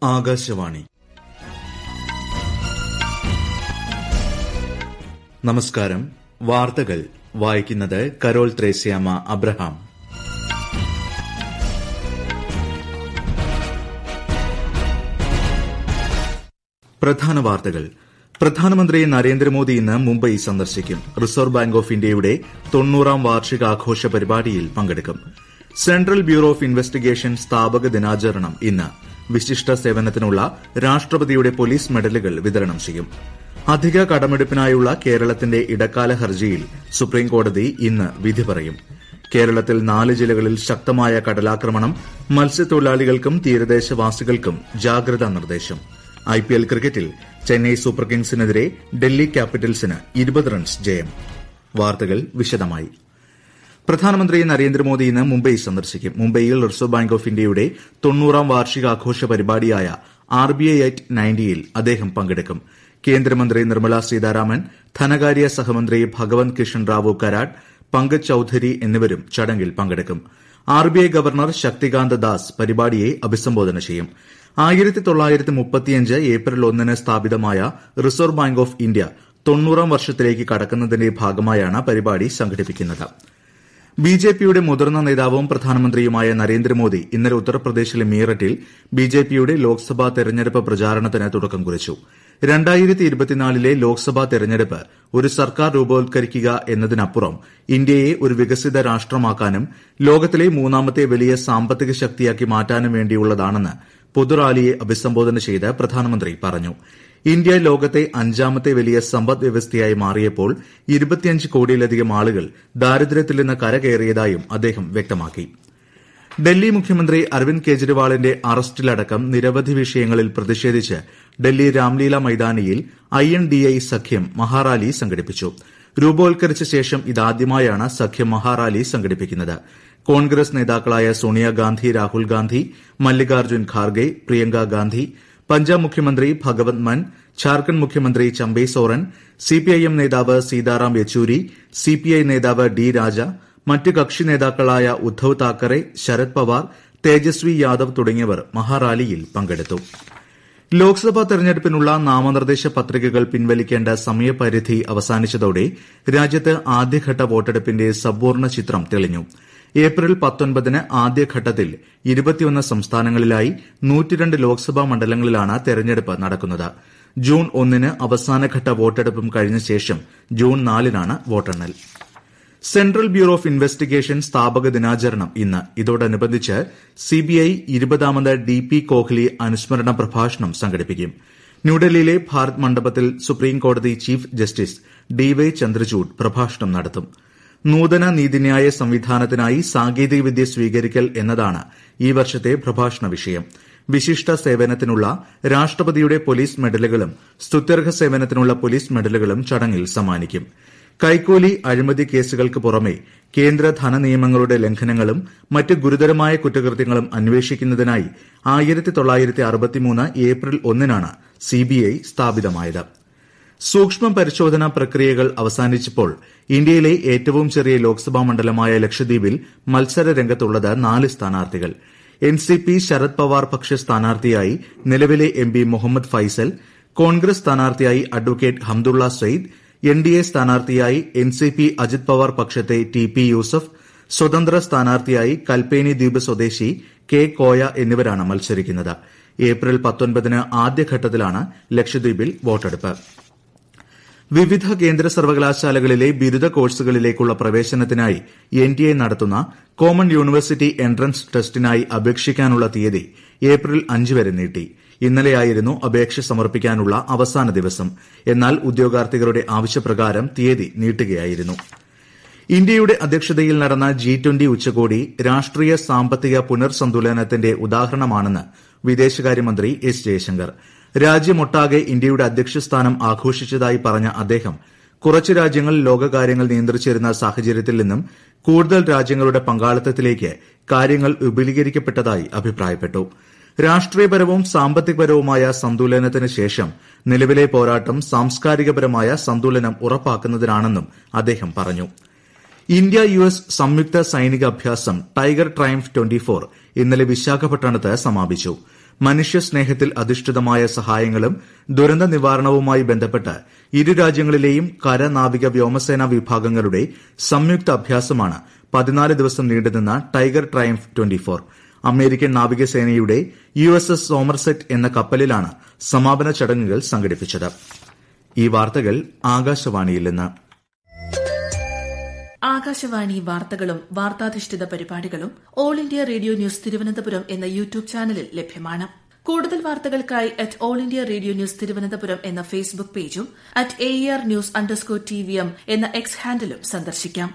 ആകാശവാണി നമസ്കാരം വാർത്തകൾ വായിക്കുന്നത് കരോൾ ത്രേസ്യാമ അബ്രഹാം പ്രധാന വാർത്തകൾ പ്രധാനമന്ത്രി നരേന്ദ്രമോദി ഇന്ന് മുംബൈ സന്ദർശിക്കും റിസർവ് ബാങ്ക് ഓഫ് ഇന്ത്യയുടെ തൊണ്ണൂറാം വാർഷികാഘോഷ പരിപാടിയിൽ പങ്കെടുക്കും സെൻട്രൽ ബ്യൂറോ ഓഫ് ഇൻവെസ്റ്റിഗേഷൻ സ്ഥാപക ദിനാചരണം ഇന്ന് വിശിഷ്ട സേവനത്തിനുള്ള രാഷ്ട്രപതിയുടെ പോലീസ് മെഡലുകൾ വിതരണം ചെയ്യും അധിക കടമെടുപ്പിനായുള്ള കേരളത്തിന്റെ ഇടക്കാല ഹർജിയിൽ സുപ്രീംകോടതി ഇന്ന് വിധി പറയും കേരളത്തിൽ നാല് ജില്ലകളിൽ ശക്തമായ കടലാക്രമണം മത്സ്യത്തൊഴിലാളികൾക്കും തീരദേശവാസികൾക്കും ജാഗ്രതാ നിർദ്ദേശം ഐപിഎൽ ക്രിക്കറ്റിൽ ചെന്നൈ സൂപ്പർ കിങ്സിനെതിരെ ഡൽഹി ക്യാപിറ്റൽസിന് ഇരുപത് റൺസ് ജയം വാർത്തകൾ വിശദമായി പ്രധാനമന്ത്രി നരേന്ദ്രമോദി ഇന്ന് മുംബൈ സന്ദർശിക്കും മുംബൈയിൽ റിസർവ് ബാങ്ക് ഓഫ് ഇന്ത്യയുടെ തൊണ്ണൂറാം വാർഷികാഘോഷ പരിപാടിയായ ആർ ബി ഐ അറ്റ് നയൻറ്റിയിൽ അദ്ദേഹം പങ്കെടുക്കും കേന്ദ്രമന്ത്രി നിർമ്മല സീതാരാമൻ ധനകാര്യ സഹമന്ത്രി ഭഗവന്ത് കിഷൻ റാവു കരാട് പങ്കജ് ചൌധരി എന്നിവരും ചടങ്ങിൽ പങ്കെടുക്കും R B I governor Shaktikanta Das പരിപാടിയെ അഭിസംബോധന ചെയ്യും ആയിരത്തി തൊള്ളായിരത്തി മുപ്പത്തിയഞ്ച് ഏപ്രിൽ ഒന്നിന് സ്ഥാപിതമായ റിസർവ് ബാങ്ക് ഓഫ് ഇന്ത്യ തൊണ്ണൂറാം വർഷത്തിലേക്ക് കടക്കുന്നതിന്റെ ഭാഗമായാണ് പരിപാടി സംഘടിപ്പിക്കുന്നത് ബിജെപിയുടെ മുതിർന്ന നേതാവും പ്രധാനമന്ത്രിയുമായ നരേന്ദ്രമോദി ഇന്നലെ ഉത്തർപ്രദേശിലെ മീററ്റിൽ ബിജെപിയുടെ ലോക്സഭാ തെരഞ്ഞെടുപ്പ് പ്രചാരണത്തിന് തുടക്കം കുറിച്ചു രണ്ടായിരത്തി ഇരുപത്തിനാലിലെ ലോക്സഭാ തെരഞ്ഞെടുപ്പ് ഒരു സർക്കാർ രൂപവത്കരിക്കുക എന്നതിനപ്പുറം ഇന്ത്യയെ ഒരു വികസിത രാഷ്ട്രമാക്കാനും ലോകത്തിലെ മൂന്നാമത്തെ വലിയ സാമ്പത്തിക ശക്തിയാക്കി മാറ്റാനും വേണ്ടിയുള്ളതാണെന്ന് പൊതുറാലിയെ അഭിസംബോധന ചെയ്ത് പ്രധാനമന്ത്രി പറഞ്ഞു ഇന്ത്യ ലോകത്തെ അഞ്ചാമത്തെ വലിയ സമ്പദ് വ്യവസ്ഥയായി മാറിയപ്പോൾ ഇരുപത്തിയഞ്ച് കോടിയിലധികം ആളുകൾ ദാരിദ്ര്യത്തിൽ നിന്ന് കരകയറിയതായും അദ്ദേഹം വ്യക്തമാക്കി ഡൽഹി മുഖ്യമന്ത്രി അരവിന്ദ് കെജ്രിവാളിന്റെ അറസ്റ്റിലടക്കം നിരവധി വിഷയങ്ങളിൽ പ്രതിഷേധിച്ച് ഡൽഹി രാംലീല മൈതാനിയിൽ ഐ എൻ ഡി ഐ സഖ്യം മഹാറാലി സംഘടിപ്പിച്ചു രൂപവത്കരിച്ച ശേഷം ഇതാദ്യമായാണ് സഖ്യം മഹാറാലി സംഘടിപ്പിക്കുന്നത് കോൺഗ്രസ് നേതാക്കളായ സോണിയാഗാന്ധി രാഹുൽ ഗാന്ധി മല്ലികാർജ്ജുൻ ഖാർഗെ പ്രിയങ്ക ഗാന്ധി പഞ്ചാബ് മുഖ്യമന്ത്രി ഭഗവത് മൻ ഝാർഖണ്ഡ് മുഖ്യമന്ത്രി ചമ്പൈ സോറൻ സിപിഐഎം നേതാവ് സീതാറാം യെച്ചൂരി സിപിഐ നേതാവ് ഡി രാജ മറ്റ് കക്ഷി നേതാക്കളായ ഉദ്ധവ് താക്കറെ ശരത് പവാർ തേജസ്വി യാദവ് തുടങ്ങിയവർ മഹാറാലിയിൽ പങ്കെടുത്തു ലോക്സഭാ തെരഞ്ഞെടുപ്പിനുള്ള നാമനിർദ്ദേശ പത്രികകൾ പിൻവലിക്കേണ്ട സമയപരിധി അവസാനിച്ചതോടെ രാജ്യത്ത് ആദ്യഘട്ട വോട്ടെടുപ്പിന്റെ സമ്പൂർണ്ണ ചിത്രം തെളിഞ്ഞു ഏപ്രിൽ പത്തൊൻപതിന് ആദ്യഘട്ടത്തിൽ ഇരുപത്തിയൊന്ന് സംസ്ഥാനങ്ങളിലായി നൂറ്റിരണ്ട് ലോക്സഭാ മണ്ഡലങ്ങളിലാണ് തെരഞ്ഞെടുപ്പ് നടക്കുന്നത് ജൂൺ ഒന്നിന് അവസാനഘട്ട വോട്ടെടുപ്പും കഴിഞ്ഞ ശേഷം ജൂൺ നാലിനാണ് വോട്ടെണ്ണൽ സെൻട്രൽ ബ്യൂറോ ഓഫ് ഇൻവെസ്റ്റിഗേഷൻ സ്ഥാപക ദിനാചരണം ഇന്ന് ഇതോടനുബന്ധിച്ച് സിബിഐ ഇരുപതാമത് ഡി പി കോഹ്ലി അനുസ്മരണ പ്രഭാഷണം സംഘടിപ്പിക്കും ന്യൂഡൽഹിയിലെ ഭാരത് മണ്ഡപത്തിൽ സുപ്രീംകോടതി chief justice D Y Chandrachud പ്രഭാഷണം നടത്തും നൂതന നീതിന്യായ സംവിധാനത്തിനായി സാങ്കേതികവിദ്യ സ്വീകരിക്കൽ എന്നതാണ് ഈ വർഷത്തെ പ്രഭാഷണ വിഷയം വിശിഷ്ട സേവനത്തിനുള്ള രാഷ്ട്രപതിയുടെ പോലീസ് മെഡലുകളും സ്തുത്യർഹ സേവനത്തിനുള്ള പോലീസ് മെഡലുകളും ചടങ്ങിൽ സമ്മാനിക്കും കൈക്കൂലി അഴിമതി കേസുകൾക്ക് പുറമെ കേന്ദ്ര ധനനിയമങ്ങളുടെ ലംഘനങ്ങളും മറ്റ് ഗുരുതരമായ കുറ്റകൃത്യങ്ങളും അന്വേഷിക്കുന്നതിനായി ആയിരത്തി തൊള്ളായിരത്തി അറുപത്തിമൂന്ന് ഏപ്രിൽ ഒന്നിനാണ് സിബിഐ സ്ഥാപിതമായത് സൂക്ഷ്മ പരിശോധനാ പ്രക്രിയകൾ അവസാനിച്ചപ്പോൾ ഇന്ത്യയിലെ ഏറ്റവും ചെറിയ ലോക്സഭാ മണ്ഡലമായ ലക്ഷദ്വീപിൽ മത്സര രംഗത്തുള്ളത് നാല് സ്ഥാനാർത്ഥികൾ N C P Sharad Pawar പക്ഷ സ്ഥാനാർത്ഥിയായി നിലവിലെ എം പി മുഹമ്മദ് ഫൈസൽ കോൺഗ്രസ് സ്ഥാനാർത്ഥിയായി advocate Hamdulla Sayeed N D A സ്ഥാനാർത്ഥിയായി N C P Ajit Pawar പക്ഷത്തെ ടി പി യൂസഫ് സ്വതന്ത്ര സ്ഥാനാർത്ഥിയായി കൽപ്പേനി ദ്വീപ് സ്വദേശി കെ കോയ എന്നിവരാണ് മത്സരിക്കുന്നത് ഏപ്രിൽ പത്തൊൻപതിന് ആദ്യഘട്ടത്തിലാണ് ലക്ഷദ്വീപിൽ വോട്ടെടുപ്പ് വിവിധ കേന്ദ്ര സർവകലാശാലകളിലെ ബിരുദ കോഴ്സുകളിലേക്കുള്ള പ്രവേശനത്തിനായി എൻ ടി എ നടത്തുന്ന കോമൺ യൂണിവേഴ്സിറ്റി എൻട്രൻസ് ടെസ്റ്റിനായി അപേക്ഷിക്കാനുള്ള തീയതി ഏപ്രിൽ അഞ്ച് വരെ നീട്ടി ഇന്നലെയായിരുന്നു അപേക്ഷ സമർപ്പിക്കാനുള്ള അവസാന ദിവസം എന്നാൽ ഉദ്യോഗാർത്ഥികളുടെ ആവശ്യപ്രകാരം തീയതി നീട്ടുകയായിരുന്നു ഇന്ത്യയുടെ അധ്യക്ഷതയിൽ നടന്ന ജി ട്വന്റി ഉച്ചകോടി രാഷ്ട്രീയ സാമ്പത്തിക പുനർസന്തുലനത്തിന്റെ ഉദാഹരണമാണെന്ന് വിദേശകാര്യമന്ത്രി എസ് ജയശങ്കർ രാജ്യമൊട്ടാകെ ഇന്ത്യയുടെ അധ്യക്ഷസ്ഥാനം ആഘോഷിച്ചതായി പറഞ്ഞ അദ്ദേഹം കുറച്ച് രാജ്യങ്ങൾ ലോകകാര്യങ്ങൾ നിയന്ത്രിച്ചിരുന്ന സാഹചര്യത്തിൽ നിന്നും കൂടുതൽ രാജ്യങ്ങളുടെ പങ്കാളിത്തത്തിലേക്ക് കാര്യങ്ങൾ വിപുലീകരിക്കപ്പെട്ടതായി അഭിപ്രായപ്പെട്ടു രാഷ്ട്രീയപരവും സാമ്പത്തികപരവുമായ സന്തുലനത്തിന് ശേഷം നിലവിലെ പോരാട്ടം സാംസ്കാരികപരമായ സന്തുലനം ഉറപ്പാക്കുന്നതിനാണെന്നും അദ്ദേഹം പറഞ്ഞു ഇന്ത്യ യു എസ് സംയുക്ത സൈനിക അഭ്യാസം ടൈഗർ ട്രയംഫ് ട്വന്റി ഫോർ ഇന്നലെ വിശാഖപട്ടണത്ത് സമാപിച്ചു മനുഷ്യ സ്നേഹത്തിൽ അധിഷ്ഠിതമായ സഹായങ്ങളും ദുരന്ത നിവാരണവുമായി ബന്ധപ്പെട്ട് ഇരു രാജ്യങ്ങളിലെയും കര നാവിക വ്യോമസേനാ വിഭാഗങ്ങളുടെ സംയുക്ത അഭ്യാസമാണ് പതിനാല് ദിവസം നീണ്ടുനിന്ന Tiger Triumph twenty four American നാവികസേനയുടെ യു എസ് എസ് സോമർസെറ്റ് എന്ന കപ്പലിലാണ് സമാപന ചടങ്ങുകൾ സംഘടിപ്പിച്ചത് ഈ വാർത്തകൾ ആകാശവാണിയിൽ നിന്ന് ആകാശവാണി വാർത്തകളും വാർത്താധിഷ്ഠിത പരിപാടികളും all India radio news Thiruvananthapuram എന്ന യൂട്യൂബ് ചാനലിൽ ലഭ്യമാണ് കൂടുതൽ വാർത്തകൾക്കായി at all India radio news Thiruvananthapuram എന്ന ഫേസ്ബുക്ക് പേജും at A R news underscore T V M എന്ന എക്സ് ഹാൻഡിലും സന്ദർശിക്കാം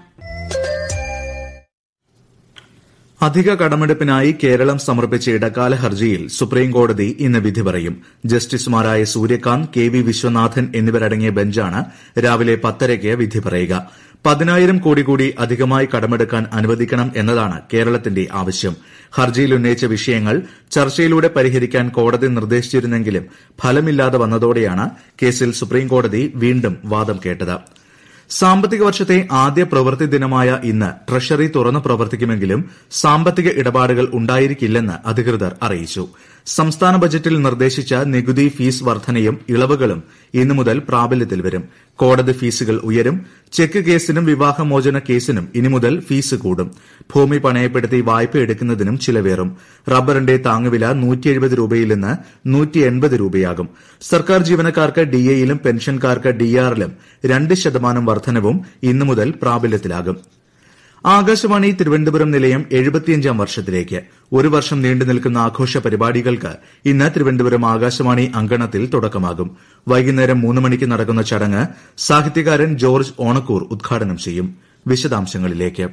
അധിക കടമെടുപ്പിനായി കേരളം സമർപ്പിച്ച ഇടക്കാല ഹർജിയിൽ സുപ്രീംകോടതി ഇന്ന് വിധി പറയും ജസ്റ്റിസുമാരായ സൂര്യകാന്ത് കെ വി വിശ്വനാഥൻ എന്നിവരടങ്ങിയ ബെഞ്ചാണ് രാവിലെ പത്തരയ്ക്ക് വിധി പറയുക പതിനായിരം കോടി കൂടി അധികമായി കടമെടുക്കാൻ അനുവദിക്കണം എന്നതാണ് കേരളത്തിന്റെ ആവശ്യം ഹർജിയിൽ ഉന്നയിച്ച വിഷയങ്ങൾ ചർച്ചയിലൂടെ പരിഹരിക്കാൻ കോടതി നിർദ്ദേശിച്ചിരുന്നെങ്കിലും ഫലമില്ലാതെ വന്നതോടെയാണ് കേസിൽ സുപ്രീംകോടതി വീണ്ടും വാദം കേട്ടത് സാമ്പത്തിക വർഷത്തെ ആദ്യ പ്രവൃത്തി ദിനമായ ഇന്ന് ട്രഷറി തുറന്നു പ്രവർത്തിക്കുമെങ്കിലും സാമ്പത്തിക ഇടപാടുകൾ ഉണ്ടായിരിക്കില്ലെന്ന് അധികൃതർ അറിയിച്ചു സംസ്ഥാന ബജറ്റിൽ നിർദ്ദേശിച്ച നികുതി ഫീസ് വർധനയും ഇളവുകളും ഇന്നു മുതൽ പ്രാബല്യത്തിൽ വരും കോടതി ഫീസുകൾ ഉയരും ചെക്ക് കേസിനും വിവാഹമോചന കേസിനും ഇനി മുതൽ ഫീസ് കൂടും ഭൂമി പണയപ്പെടുത്തി വായ്പ എടുക്കുന്നതിനും ചിലവേറും റബ്ബറിന്റെ താങ്ങുവില രൂപയിൽ നിന്ന് രൂപയാകും സർക്കാർ ജീവനക്കാർക്ക് ഡിഎയിലും പെൻഷൻകാർക്ക് ഡിആറിലും രണ്ട് ശതമാനം വർധനവും ഇന്നു മുതൽ പ്രാബല്യത്തിലാകും ആകാശവാണി തിരുവനന്തപുരം നിലയം എഴുപത്തിയഞ്ചാം വർഷത്തിലേക്ക് ഒരു വർഷം നീണ്ടു നിൽക്കുന്ന ആഘോഷ പരിപാടികൾക്ക് ഇന്ന് തിരുവനന്തപുരം ആകാശവാണി അങ്കണത്തിൽ തുടക്കമാകും വൈകുന്നേരം മൂന്ന് മണിക്ക് നടക്കുന്ന ചടങ്ങ് സാഹിത്യകാരൻ ജോർജ് ഓണക്കൂർ ഉദ്ഘാടനം ചെയ്യും വിശദാംശങ്ങളിലേക്ക്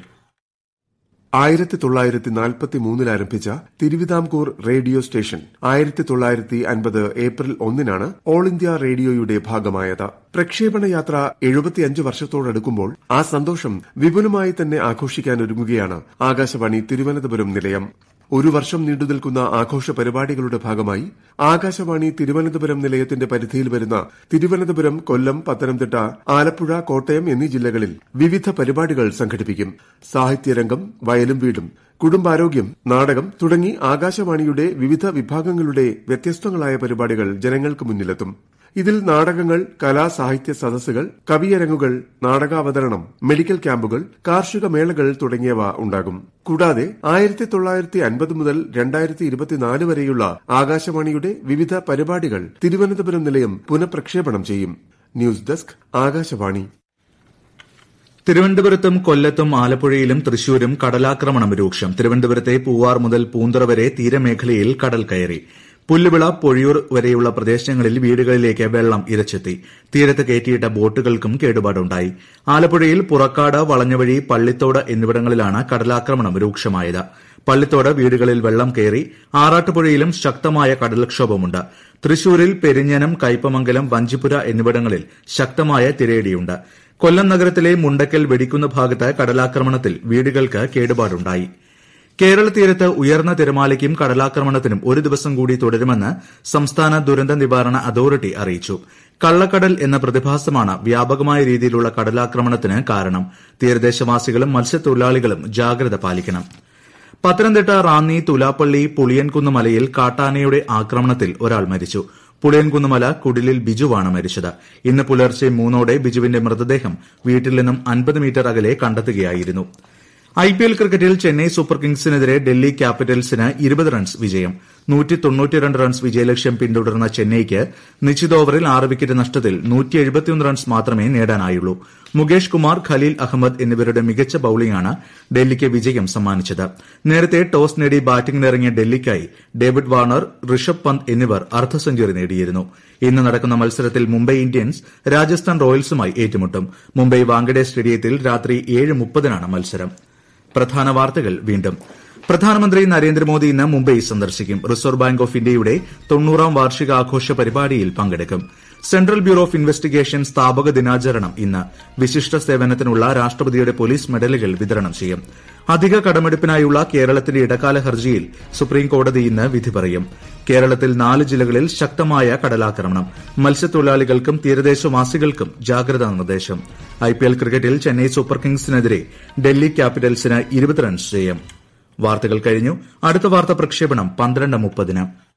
ആയിരത്തി തൊള്ളായിരത്തി നാൽപ്പത്തി മൂന്നിൽ ആരംഭിച്ച തിരുവിതാംകൂർ റേഡിയോ സ്റ്റേഷൻ ആയിരത്തി തൊള്ളായിരത്തി അൻപത് ഏപ്രിൽ ഒന്നിനാണ് ഓൾ ഇന്ത്യ റേഡിയോയുടെ ഭാഗമായത് പ്രക്ഷേപണ യാത്ര എഴുപത്തിയഞ്ച് വർഷത്തോടടുക്കുമ്പോൾ ആ സന്തോഷം വിപുലമായി തന്നെ ആഘോഷിക്കാനൊരുങ്ങുകയാണ് ആകാശവാണി തിരുവനന്തപുരം നിലയം ഒരു വർഷം നീണ്ടുനിൽക്കുന്ന ആഘോഷ പരിപാടികളുടെ ഭാഗമായി ആകാശവാണി തിരുവനന്തപുരം നിലയത്തിന്റെ പരിധിയിൽ വരുന്ന തിരുവനന്തപുരം കൊല്ലം പത്തനംതിട്ട ആലപ്പുഴ കോട്ടയം എന്നീ ജില്ലകളിൽ വിവിധ പരിപാടികൾ സംഘടിപ്പിക്കും സാഹിത്യരംഗം വയലും വീടും കുടുംബാരോഗ്യം നാടകം തുടങ്ങി ആകാശവാണിയുടെ വിവിധ വിഭാഗങ്ങളുടെ വ്യത്യസ്തങ്ങളായ പരിപാടികൾ ജനങ്ങൾക്ക് മുന്നിലെത്തും ഇതിൽ നാടകങ്ങൾ കലാ സാഹിത്യ സദസ്സുകൾ കവിയരങ്ങുകൾ നാടകാവതരണം മെഡിക്കൽ ക്യാമ്പുകൾ കാർഷിക മേളകൾ തുടങ്ങിയവ ഉണ്ടാകും കൂടാതെ ആയിരത്തി തൊള്ളായിരത്തി അൻപത് മുതൽ രണ്ടായിരത്തി ഇരുപത്തിനാല് വരെയുള്ള ആകാശവാണിയുടെ വിവിധ പരിപാടികൾ തിരുവനന്തപുരം നിലയം പുനഃപ്രക്ഷേപണം ചെയ്യും ന്യൂസ് ഡെസ്ക് ആകാശവാണി തിരുവനന്തപുരത്തും കൊല്ലത്തും ആലപ്പുഴയിലും തൃശൂരും കടലാക്രമണം രൂക്ഷം തിരുവനന്തപുരത്തെ പൂവാർ മുതൽ പൂന്തറ വരെ തീരമേഖലയിൽ കടൽ കയറി പുല്ലുവിള പൊഴിയൂർ വരെയുള്ള പ്രദേശങ്ങളിൽ വീടുകളിലേക്ക് വെള്ളം ഇരച്ചെത്തി തീരത്ത് കയറ്റിയിട്ട ബോട്ടുകൾക്കും കേടുപാടുണ്ടായി ആലപ്പുഴയിൽ പുറക്കാട് വളഞ്ഞവഴി പള്ളിത്തോട് എന്നിവിടങ്ങളിലാണ് കടലാക്രമണം രൂക്ഷമായത് പള്ളിത്തോട് വീടുകളിൽ വെള്ളം കയറി ആറാട്ടുപുഴയിലും ശക്തമായ കടൽക്ഷോഭമുണ്ട് തൃശൂരിൽ പെരിഞ്ഞനം കയ്പമംഗലം വഞ്ചിപ്പുര എന്നിവിടങ്ങളിൽ ശക്തമായ തിരയടിയുണ്ട് കൊല്ലം നഗരത്തിലെ മുണ്ടക്കൽ വെടിക്കുന്ന ഭാഗത്ത് കടലാക്രമണത്തിൽ വീടുകൾക്ക് കേടുപാടുണ്ടായി കേരള തീരത്ത് ഉയർന്ന തിരമാലയ്ക്കും കടലാക്രമണത്തിനും ഒരു ദിവസം കൂടി തുടരുമെന്ന് സംസ്ഥാന ദുരന്ത നിവാരണ അതോറിറ്റി അറിയിച്ചു കള്ളക്കടൽ എന്ന പ്രതിഭാസമാണ് വ്യാപകമായ രീതിയിലുള്ള കടലാക്രമണത്തിന് കാരണം തീരദേശവാസികളും മത്സ്യത്തൊഴിലാളികളും ജാഗ്രത പാലിക്കണം പത്തനംതിട്ട റാന്നി തുലാപ്പള്ളി പുളിയൻകുന്ന് മലയിൽ കാട്ടാനയുടെ ആക്രമണത്തിൽ ഒരാൾ മരിച്ചു പുളിയൻകുന്നുമല കുടിലിൽ ബിജുവാണ് മരിച്ചത് ഇന്ന് പുലർച്ചെ മൂന്നോടെ ബിജുവിന്റെ മൃതദേഹം വീട്ടിൽ നിന്നും അൻപത് മീറ്റർ അകലെ കണ്ടെത്തുകയായിരുന്നു ഐപിഎൽ ക്രിക്കറ്റിൽ ചെന്നൈ സൂപ്പർ കിങ്സിനെതിരെ ഡൽഹി ക്യാപിറ്റൽസിന് ഇരുപത് റൺസ് വിജയം റൺസ് വിജയലക്ഷ്യം പിന്തുടർന്ന ചെന്നൈയ്ക്ക് നിശ്ചിത ഓവറിൽ ആറ് വിക്കറ്റ് നഷ്ടത്തിൽ റൺസ് മാത്രമേ നേടാനായുള്ളൂ മുകേഷ് കുമാർ ഖലീൽ അഹമ്മദ് എന്നിവരുടെ മികച്ച ബൌളിംഗാണ് ഡൽഹിക്ക് വിജയം സമ്മാനിച്ചത് നേരത്തെ ടോസ് നേടി ബാറ്റിംഗിനിറങ്ങിയ ഡൽഹിക്കായി ഡേവിഡ് വാർണർ ഋഷഭ് പന്ത് എന്നിവർ അർദ്ധ സെഞ്ചുറി നേടിയിരുന്നു ഇന്ന് നടക്കുന്ന മത്സരത്തിൽ മുംബൈ ഇന്ത്യൻസ് രാജസ്ഥാൻ റോയൽസുമായി ഏറ്റുമുട്ടും മുംബൈ വാങ്കഡെ സ്റ്റേഡിയത്തിൽ രാത്രി ഏഴ് മുപ്പതിനാണ് മത്സരം പ്രധാന വാർത്തകൾ വീണ്ടും പ്രധാനമന്ത്രി നരേന്ദ്രമോദി ഇന്ന് മുംബൈ സന്ദർശിക്കും റിസർവ് ബാങ്ക് ഓഫ് ഇന്ത്യയുടെ തൊണ്ണൂറാം വാർഷികാഘോഷ പരിപാടിയിൽ പങ്കെടുക്കും സെൻട്രൽ ബ്യൂറോ ഓഫ് ഇൻവെസ്റ്റിഗേഷൻ സ്ഥാപക ദിനാചരണം ഇന്ന് വിശിഷ്ട സേവനത്തിനുള്ള രാഷ്ട്രപതിയുടെ പോലീസ് മെഡലുകൾ വിതരണം ചെയ്യും അധിക കടമെടുപ്പിനായുള്ള കേരളത്തിന്റെ ഇടക്കാല ഹർജിയിൽ സുപ്രീംകോടതി ഇന്ന് വിധി പറയും കേരളത്തിൽ നാല് ജില്ലകളിൽ ശക്തമായ കടലാക്രമണം മത്സ്യത്തൊഴിലാളികൾക്കും തീരദേശവാസികൾക്കും ജാഗ്രതാ നിർദ്ദേശം ഐപിഎൽ ക്രിക്കറ്റിൽ ചെന്നൈ സൂപ്പർ കിങ്സിനെതിരെ ഡൽഹി ക്യാപിറ്റൽസിന് ഇരുപത് റൺസ് ജയം വാർത്തകൾ കഴിഞ്ഞു അടുത്ത വാർത്താ പ്രക്ഷേപണം പന്ത്രണ്ട് മുപ്പതിന്